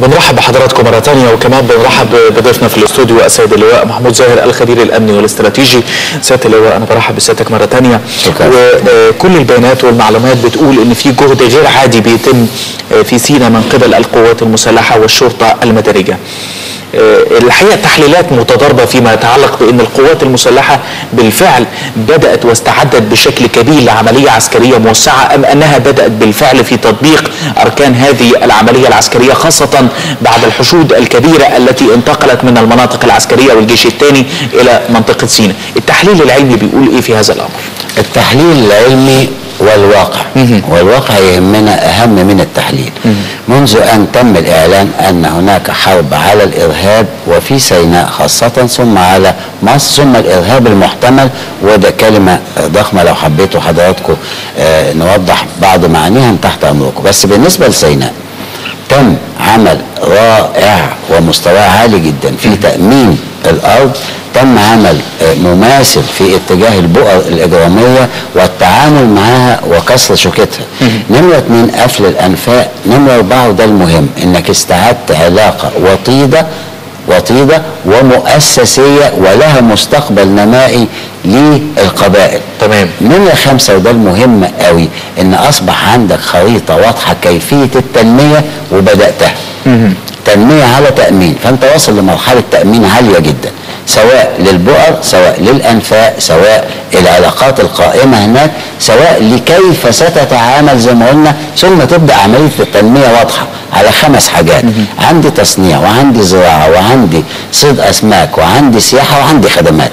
بنرحب بحضراتكم مرة تانية وكمان بنرحب بضيفنا في الاستوديو السيد اللواء محمود زاهر الخبير الأمني والاستراتيجي سيادة اللواء أنا برحب بسيادتك مرة تانية شكرا. وكل البيانات والمعلومات بتقول إن في جهد غير عادي بيتم في سيناء من قبل القوات المسلحة والشرطة المدنية آه، الحقيقه التحليلات متضاربه فيما يتعلق بان القوات المسلحه بالفعل بدات واستعدت بشكل كبير لعمليه عسكريه موسعه ام انها بدات بالفعل في تطبيق اركان هذه العمليه العسكريه خاصه بعد الحشود الكبيره التي انتقلت من المناطق العسكريه والجيش الثاني الى منطقه سيناء. التحليل العلمي بيقول ايه في هذا الامر؟ التحليل العلمي والواقع والواقع يهمنا أهم من التحليل منذ أن تم الإعلان أن هناك حرب على الإرهاب وفي سيناء خاصة ثم على مصر ثم الإرهاب المحتمل وده كلمة ضخمة لو حبيتوا حضراتكم آه، نوضح بعض معانيها تحت أمركم بس بالنسبة لسيناء تم عمل رائع ومستواه عالي جدا في تأمين الأرض تم عمل آه، مماثل في اتجاه البؤر الإجرامية والتعامل معها وكسر شوكتها نمرة اتنين قفل الأنفاق نمرة أربعة وده المهم إنك استعدت علاقة وطيدة وطيدة ومؤسسية ولها مستقبل نمائي للقبائل تمام. نمرة خمسة وده المهم قوي ان اصبح عندك خريطة واضحة كيفية التنمية وبدأتها تنمية على تأمين فانت واصل لمرحلة تأمين عالية جدا سواء للبؤر سواء للأنفاق سواء العلاقات القائمة هناك سواء لكيف ستتعامل زي ما قلنا ثم تبدأ عملية التنمية واضحة على خمس حاجات عندي تصنيع وعندي زراعة وعندي صيد أسماك وعندي سياحة وعندي خدمات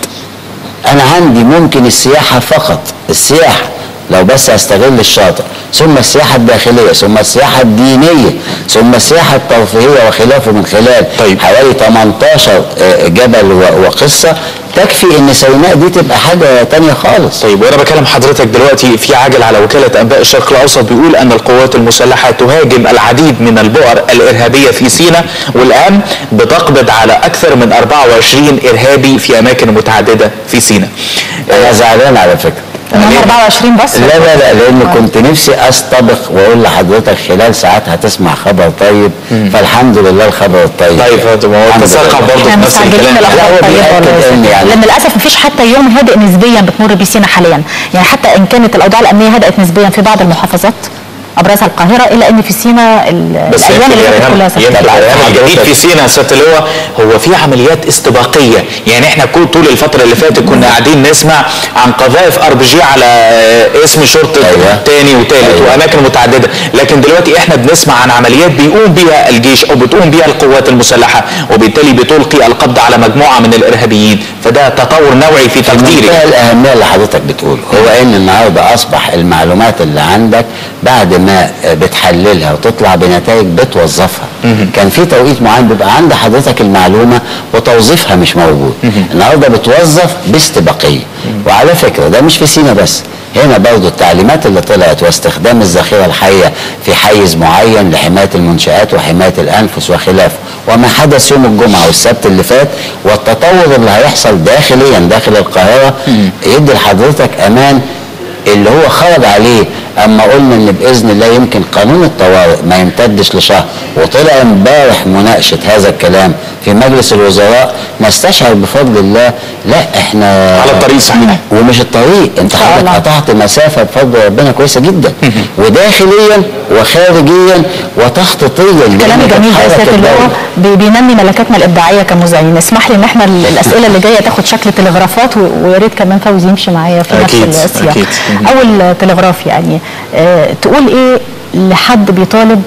انا عندي ممكن السياحه فقط السياحه لو بس استغل الشاطئ ثم السياحه الداخليه ثم السياحه الدينيه ثم السياحه الترفيهيه وخلافه من خلال طيب. حوالي 18 آه، جبل و- وقصه تكفي ان سيناء دي تبقى حاجه تانية خالص طيب وانا بكلم حضرتك دلوقتي في عجل على وكاله انباء الشرق الاوسط بيقول ان القوات المسلحه تهاجم العديد من البؤر الارهابيه في سيناء والان بتقبض على اكثر من 24 ارهابي في اماكن متعدده في سيناء. انا زعلان على فكره هم 24 بس لا لا لا لان كنت نفسي استبق واقول لحضرتك خلال ساعات هتسمع خبر طيب فالحمد لله الخبر الطيب طيب يا فندم، هو الحمد تساقع لله. برضه احنا نفس مستعجلين الكلام. لا، بالاخبار هو الطيبه بيأكد والله. إن يعني- لان للاسف مفيش حتى يوم هادئ نسبيا بتمر بيه سينا حاليا يعني حتى ان كانت الاوضاع الامنيه هدأت نسبيا في بعض المحافظات ابرزها القاهره الا ان في سينا ال- بس الايام يمكن اللي فاتت يا كلها ريهام- يمكن سكتت. يا ريهام الجديد في سينا يا سياده اللواء هو في عمليات استباقيه يعني احنا كل طول الفتره اللي فاتت كنا قاعدين نسمع عن قذائف ار بي جي على آه، اسم شرطه أيوة. تاني وتالت أيوة. واماكن متعدده لكن دلوقتي احنا بنسمع عن عمليات بيقوم بيها الجيش او بتقوم بيها القوات المسلحه وبالتالي بتلقي القبض على مجموعه من الارهابيين فده تطور نوعي في تقديري منتهى الاهميه اللي حضرتك بتقوله هو ان النهارده اصبح المعلومات اللي عندك بعد ما بتحللها وتطلع بنتائج بتوظفها كان في توقيت معين بيبقى عند حضرتك المعلومه وتوظيفها مش موجود النهارده بتوظف باستباقيه وعلى فكره ده مش في سينا بس هنا برضو التعليمات اللي طلعت واستخدام الذخيره الحيه في حيز معين لحمايه المنشات وحمايه الانفس وخلافه وما حدث يوم الجمعه والسبت اللي فات والتطور اللي هيحصل داخليا داخل القاهره يدي لحضرتك امان اللي هو خرج عليه اما قلنا ان باذن الله يمكن قانون الطوارئ ما يمتدش لشهر وطلع امبارح مناقشه هذا الكلام في مجلس الوزراء نستشعر بفضل الله لا احنا على الطريق صحيح. ومش الطريق انت شاء حضرتك الله. قطعت مسافه بفضل ربنا كويسه جدا وداخليا وخارجيا وتخطيطيا كلام لأنك جميل يا تحرك سياده اللواء الدولة. بي- بينمي ملكاتنا الابداعيه كمذيعين اسمح لي ان احنا ال- الاسئله اللي جايه تاخد شكل تلغرافات و- ويا ريت كمان فوزي يمشي معايا في أكيد، نفس السياق أكيد. مهم. اول تلغراف يعني آه تقول ايه لحد بيطالب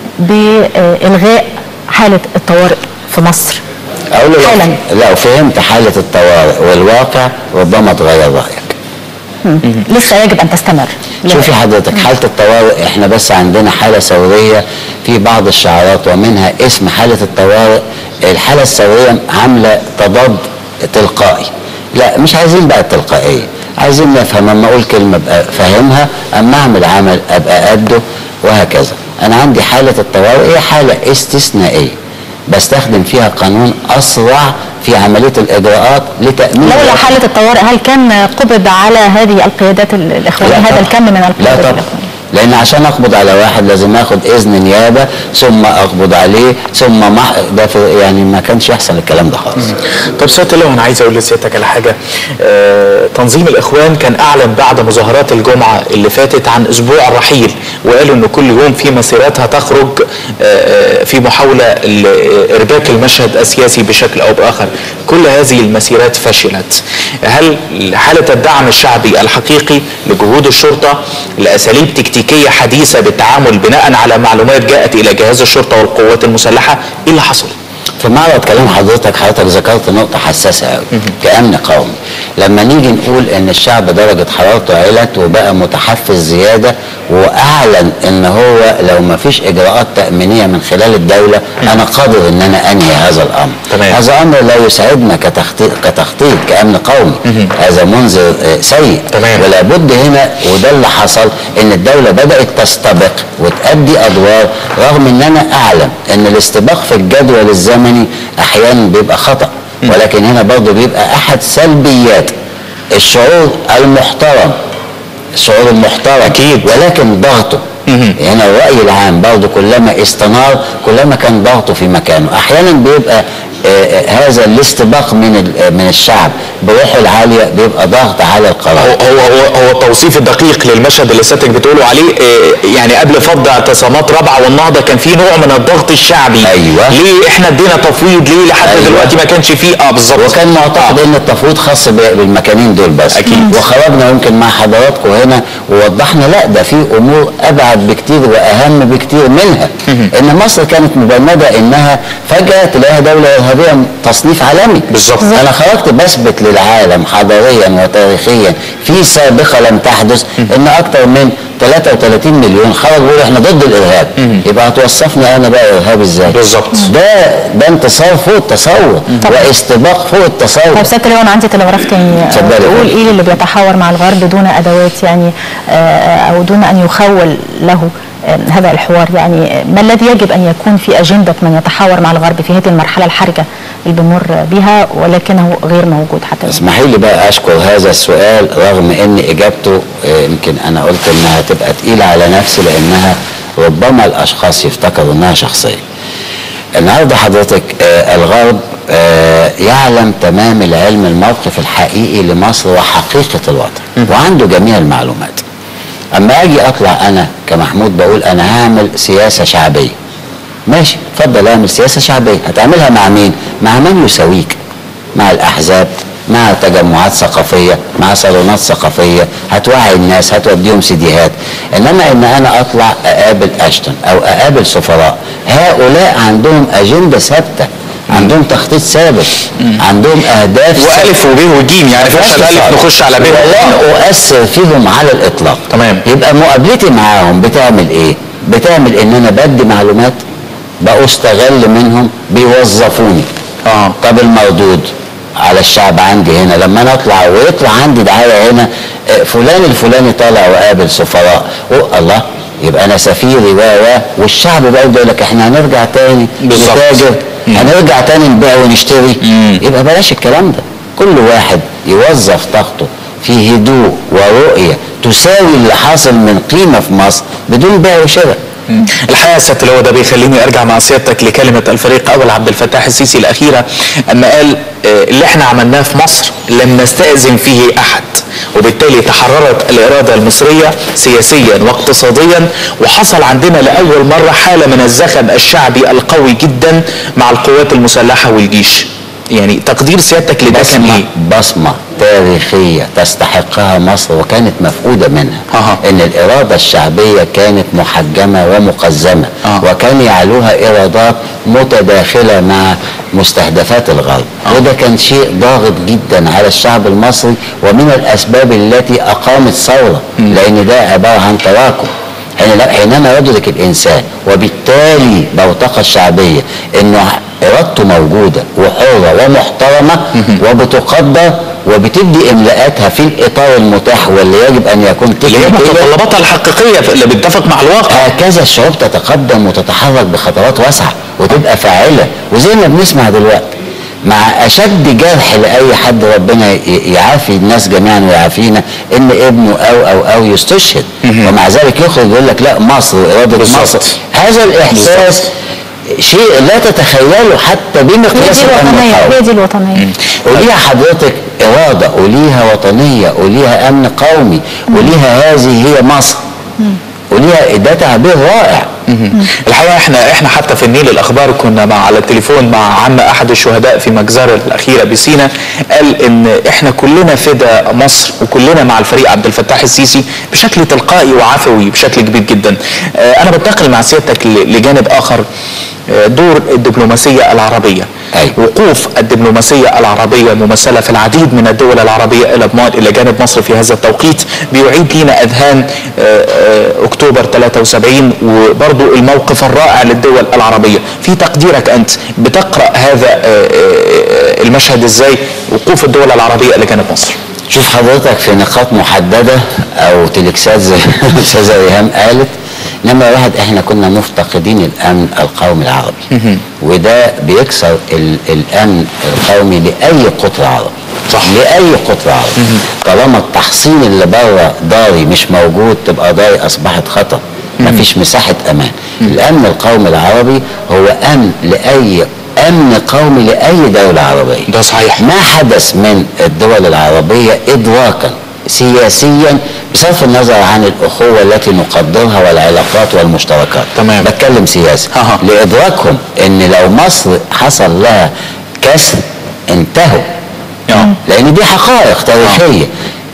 بالغاء حاله الطوارئ في مصر اقول له حالا. لو- لو فهمت حاله الطوارئ والواقع ربما تغير رايك لسه يجب ان تستمر شوفي حضرتك حالة الطوارئ احنا بس عندنا حالة ثورية في بعض الشعارات ومنها اسم حالة الطوارئ الحالة الثورية عاملة تضاد تلقائي لا مش عايزين بقى التلقائية عايزين نفهم اما اقول كلمة ابقى فاهمها اما اعمل عمل ابقى قده وهكذا انا عندي حالة الطوارئ هي حالة استثنائية بستخدم فيها قانون اسرع في عمليه الاجراءات لتامين لولا الوقت. حاله الطوارئ هل كان قبض على هذه القيادات ال- الاخوانيه لا هذا طبعاً. الكم من لا القيادات طبعا الإخوانية؟ لان عشان اقبض على واحد لازم اخد اذن نيابه ثم اقبض عليه ثم مح... ده في يعني ما كانش يحصل الكلام ده خالص طب سياده اللواء انا عايز اقول لسيادتك على حاجه آه تنظيم الاخوان كان اعلن بعد مظاهرات الجمعه اللي فاتت عن اسبوع الرحيل وقالوا ان كل يوم في مسيرات هتخرج آه آه في محاوله لارباك المشهد السياسي بشكل او باخر كل هذه المسيرات فشلت هل حاله الدعم الشعبي الحقيقي لجهود الشرطه لاساليب تكتيكيه حديثه بالتعامل بناء على معلومات جاءت الى جهاز الشرطه والقوات المسلحه ايه اللي حصل؟ في معرض كلام حضرتك حضرتك ذكرت نقطة حساسة قوي كأمن قومي لما نيجي نقول ان الشعب درجة حرارته علت وبقى متحفز زيادة واعلن ان هو لو ما فيش اجراءات تأمينية من خلال الدولة انا قادر ان انا انهي هذا الامر تمام. هذا امر لا يساعدنا كتخطيط كتخطيط كامن قومي هذا منذر آه، سيء تمام. ولا بد هنا وده اللي حصل ان الدولة بدأت تستبق وتأدي ادوار رغم ان انا اعلم ان الاستباق في الجدول الزمني احيانا بيبقى خطأ ولكن هنا برضه بيبقى احد سلبيات الشعور المحترم الشعور المحترم أكيد. ولكن ضغطه هنا الرأي العام برضه كلما استنار كلما كان ضغطه في مكانه أحيانا بيبقى آه، آه، هذا الاستباق من ال- آه، من الشعب بروحه العالية بيبقى ضغط على هو القرار هو هو, هو التوصيف الدقيق للمشهد اللي سيادتك بتقولوا عليه آه، يعني قبل فض اعتصامات رابعه والنهضه كان في نوع من الضغط الشعبي أيوة. ليه احنا ادينا تفويض ليه لحد أيوة. دلوقتي ما كانش فيه اه بالظبط وكان معتقد ان التفويض خاص ب- بالمكانين دول بس أكيد. وخرجنا يمكن مع حضراتكم هنا ووضحنا لا ده في امور ابعد بكتير واهم بكتير منها ان مصر كانت مبنده انها فجاه تلاقيها دوله ارهابيه تصنيف عالمي بالظبط. انا خرجت بثبت للعالم حضاريا وتاريخيا في سابقه لم تحدث ان اكثر من 33 مليون خرجوا يقولوا احنا ضد الارهاب يبقى هتوصفني انا بقى ارهابي ازاي بالظبط. ده ده انتصار فوق التصور طبعا. واستباق فوق التصور طب سياده اللواء انا عندي تلغراف تاني اتفضلي. يقول ايه اللي بيتحاور مع الغرب دون ادوات يعني آه، او دون ان يخول له آه، هذا الحوار يعني آه، ما الذي يجب ان يكون في اجنده من يتحاور مع الغرب في هذه المرحله الحرجه اللي بمر بها ولكنه غير موجود حتى الآن؟ اسمحي لي بقى اشكر هذا السؤال رغم ان اجابته آه، يمكن انا قلت انها تبقى تقيله على نفسي لانها ربما الاشخاص يفتكروا انها شخصيه. النهارده حضرتك آه، الغرب آه، يعلم تمام العلم الموقف الحقيقي لمصر وحقيقه الوضع وعنده جميع المعلومات. اما اجي اطلع انا كمحمود بقول انا هعمل سياسه شعبيه. ماشي اتفضل اعمل سياسه شعبيه هتعملها مع مين؟ مع من يساويك مع الاحزاب مع تجمعات ثقافيه مع صالونات ثقافيه هتوعي الناس هتوديهم سيديهات انما ان انا اطلع اقابل اشتون او اقابل سفراء هؤلاء عندهم اجنده ثابته عندهم تخطيط ثابت عندهم اهداف ثابتة. والف وب وجيم يعني فشل الف نخش على ب ولن اؤثر فيهم على الاطلاق تمام. يبقى مقابلتي معاهم بتعمل ايه بتعمل ان انا بدي معلومات بستغل منهم بيوظفوني اه طب المردود على الشعب عندي هنا لما انا اطلع ويطلع عندي دعايه هنا آه، فلان الفلاني طالع وقابل سفراء أوه الله يبقى انا سفيري و و والشعب بقى يقول لك احنا هنرجع تاني بالظبط. نتاجر هنرجع تاني نبيع ونشتري يبقى بلاش الكلام ده كل واحد يوظف طاقته في هدوء ورؤيه تساوي اللي حاصل من قيمه في مصر بدون بيع وشراء الحقيقه يا سياده اللواء ده بيخليني ارجع مع سيادتك لكلمه الفريق اول عبد الفتاح السيسي الاخيره اما قال آه، اللي احنا عملناه في مصر لم نستاذن فيه احد وبالتالي تحررت الاراده المصريه سياسيا واقتصاديا وحصل عندنا لاول مره حاله من الزخم الشعبي القوي جدا مع القوات المسلحه والجيش يعني تقدير سيادتك لده كان بصمة, ايه؟ بصمة تاريخية تستحقها مصر وكانت مفقودة منها أها. ان الإرادة الشعبية كانت محجمة ومقزمة آه. وكان يعلوها إرادات متداخلة مع مستهدفات الغرب وده كان شيء ضاغط جدا على الشعب المصري ومن الأسباب التي أقامت ثورة لأن ده عبارة عن تراكم حين- حينما يدرك الانسان وبالتالي بوتقه الشعبيه انه ارادته موجوده وحره ومحترمه وبتقدر وبتدي املاءاتها في الاطار المتاح واللي يجب ان يكون اللي هي تكنيكيا متطلباتها الحقيقيه اللي بتتفق مع الواقع هكذا الشعوب تتقدم وتتحرك بخطوات واسعه وتبقى فاعله وزي ما بنسمع دلوقتي مع اشد جرح لاي حد ربنا ي- يعافي الناس جميعا ويعافينا ان ابنه او او او يستشهد ومع ذلك يخرج يقول لك لا مصر واراده بالظبط. مصر هذا الاحساس شيء لا تتخيله حتى هي بمقياس دي الامن الوطنيه القومي هي دي الوطنيه وليها حضرتك إرادة وليها وطنية وليها أمن قومي وليها هذه هي مصر وليها ده تعبير رائع الحقيقه احنا احنا حتى في النيل الاخبار كنا مع على التليفون مع عم احد الشهداء في مجزره الاخيره بسينا قال ان احنا كلنا فدا مصر وكلنا مع الفريق عبد الفتاح السيسي بشكل تلقائي وعفوي بشكل كبير جدا آه، انا بنتقل مع سيادتك ل- لجانب اخر آه، دور الدبلوماسيه العربيه أيوة. وقوف الدبلوماسيه العربيه ممثله في العديد من الدول العربيه الى الى جانب مصر في هذا التوقيت بيعيد لنا اذهان آه، آه، اكتوبر 73 وبرضو الموقف الرائع للدول العربيه في تقديرك انت بتقرا هذا آه، آه، المشهد ازاي وقوف الدول العربيه الى جانب مصر شوف حضرتك في نقاط محددة أو تلكسات زي ما الأستاذة ريهام قالت نمرة واحد احنا كنا مفتقدين الأمن القومي العربي وده بيكسر ال- الأمن القومي لأي قطر عربي صح. لأي قطر عربي طالما التحصين اللي بره داري مش موجود تبقى داري أصبحت خطر مفيش مساحة أمان الأمن القومي العربي هو أمن لأي أمن قومي لأي دولة عربية ده صحيح. ما حدث من الدول العربية إدراكا سياسيا بصرف النظر عن الأخوة التي نقدرها والعلاقات والمشتركات تمام. بتكلم سياسة أها. لإدراكهم أن لو مصر حصل لها كسر انتهوا آه. لأن دي حقائق تاريخية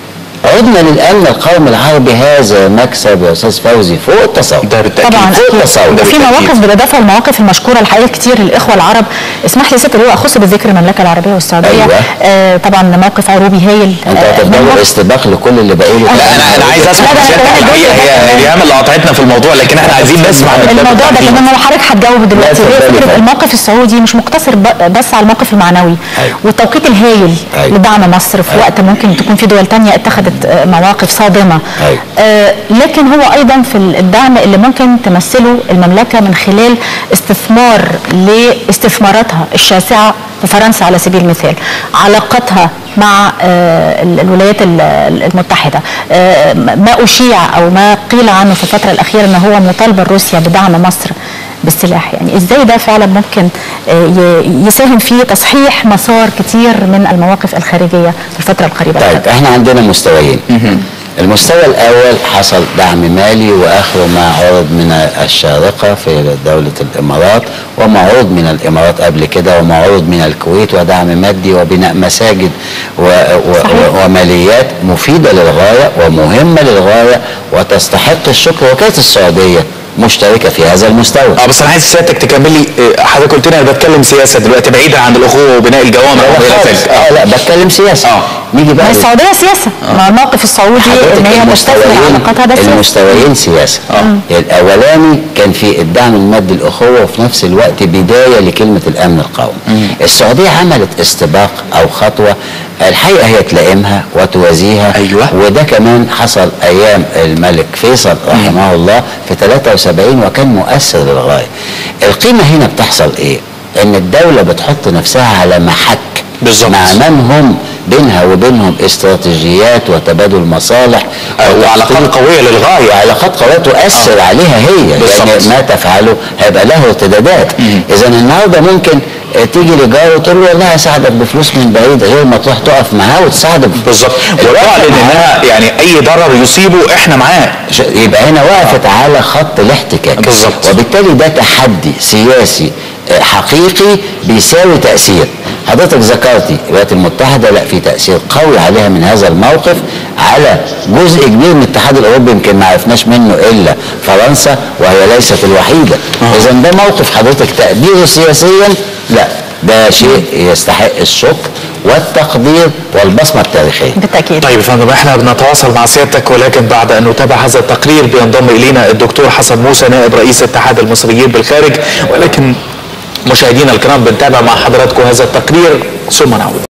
عدنا للأمن القومي العربي هذا مكسب يا أستاذ فوزي فوق التصور ده بالتاكيد طبعا فوق التصور وفي بالتأكيد. مواقف بالاضافه للمواقف المشكوره الحقيقه كتير للاخوه العرب اسمح لي ست اللي هو اخص بالذكر المملكه العربيه والسعوديه أيوة. آه طبعا موقف عروبي هايل أنت آه، هتفضل منه. استباق لكل اللي بقوله لا انا انا عايز اسمع لا، من لا، سيادتك لا، الحقيقه لا، هي لا. ريهام اللي قاطعتنا في الموضوع لكن احنا عايزين نسمع من الموضوع ده التحديد. كمان هو حضرتك هتجاوب دلوقتي لا، هي اتفضلي فكره فندم. الموقف السعودي مش مقتصر ب- بس على الموقف المعنوي أيوة. والتوقيت الهايل أيوة. لدعم مصر في أيوة. وقت ممكن تكون في دول تانية اتخذت آه، مواقف صادمه أيوة. آه، لكن هو ايضا في الدعم اللي ممكن تمثله المملكه من خلال استثمار لاستثماراتها الشاسعه في فرنسا على سبيل المثال علاقتها مع آه، ال- الولايات ال- المتحده آه، ما اشيع او ما قيل عنه في الفتره الاخيره ان هو مطالبه روسيا بدعم مصر بالسلاح يعني ازاي ده فعلا ممكن آه، ي- يساهم في تصحيح مسار كتير من المواقف الخارجيه في الفتره القريبه طيب احنا عندنا مستويين المستوى الاول حصل دعم مالي واخره ما عرض من الشارقه في دوله الامارات وما عرض من الامارات قبل كده وما عرض من الكويت ودعم مادي وبناء مساجد و و و وماليات مفيده للغايه ومهمه للغايه وتستحق الشكر وكانت السعوديه مشتركه في هذا المستوى اه بس انا عايز سيادتك تكمل لي آه، حضرتك قلت لي انا بتكلم سياسه دلوقتي بعيدا عن الاخوه وبناء الجوامع لا وغير خالص. ذلك اه لا بتكلم سياسه آه. نيجي ما بقى هي لل- السعوديه سياسه ما الموقف السعودي حضرتك ان هي مستثمر المستويين علاقاتها ده سياسه المستويين سياسه الاولاني كان في الدعم المادي الاخوه وفي نفس الوقت بدايه لكلمه الامن القومي السعوديه عملت استباق او خطوه الحقيقه هي تلائمها وتوازيها أيوة. وده كمان حصل ايام الملك فيصل رحمه الله في 73 وكان مؤثر للغايه القيمه هنا بتحصل ايه ان الدوله بتحط نفسها على محك بالظبط. مع من هم بينها وبينهم استراتيجيات وتبادل مصالح آه، وعلاقات قويه للغايه وعلاقات قوية تؤثر آه. عليها هي بالظبط. يعني ما تفعله هيبقى له ارتدادات اذا النهارده ممكن آه، تيجي لجاره وتقول له والله هساعدك بفلوس من بعيد غير ما تروح تقف معاه وتساعده بالظبط وتعلن انها يعني اي ضرر يصيبه احنا معاه ش- يبقى هنا وقفت على خط الاحتكاك بالظبط. وبالتالي ده تحدي سياسي آه، حقيقي بيساوي تأثير حضرتك ذكرتي الولايات المتحدة لا في تأثير قوي عليها من هذا الموقف على جزء كبير من الاتحاد الأوروبي يمكن ما عرفناش منه إلا فرنسا وهي ليست الوحيدة إذا ده موقف حضرتك تقديره سياسيا لا ده شيء يستحق الشكر والتقدير والبصمة التاريخية بالتاكيد طيب يا فندم احنا بنتواصل مع سيادتك ولكن بعد ان نتابع هذا التقرير بينضم الينا الدكتور حسن موسى نائب رئيس اتحاد المصريين بالخارج ولكن مشاهدينا الكرام بنتابع مع حضراتكم هذا التقرير ثم نعود